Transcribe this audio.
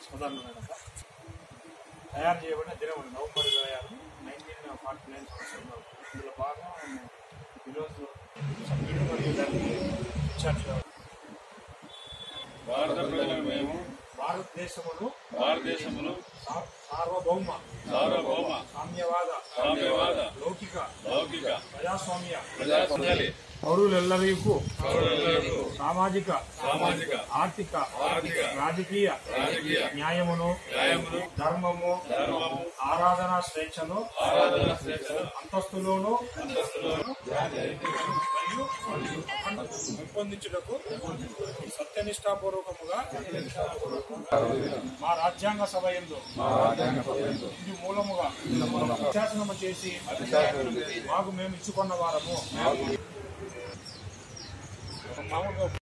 పదహారు తయారు చేయబడిన దినములు నవంబర్ ఇరవై ఆరు నైన్టీన్ ఫార్టీ నైన్ సంవత్సరంలో ఇందులో భాగంగా మేము ఈరోజు సభ్యుడు మరియు దానికి ఇన్ఛార్జ్గా భారత ప్రజలకు మేము భారతదేశమును భారతదేశమును సా- సార్వభౌమ సార్వభౌమ సామ్యవాద సామ్యవాద లౌకిక లౌకిక ప్రజాస్వామ్య ప్రజాస్వామ్యాలి పౌరులెల్లరికూ పౌరులకు సామాజిక సామాజిక ఆర్థిక ఆర్థిక రాజకీయ రాజకీయ న్యాయమును న్యాయమును ధర్మము ధర్మము ఆరాధన స్వేచ్ఛను ఆరాధన స్వేచ్ఛను అంతస్తులోను అంతస్తులోను మరియు అఖండతను పెంపొందించుటకు సత్యనిష్టాపూర్వకముగా మా రాజ్యాంగ సభ ఎందు ఇది మూలముగా శాసనము చేసి మాకు మేము ఇచ్చుకున్న వారము మామూలుగా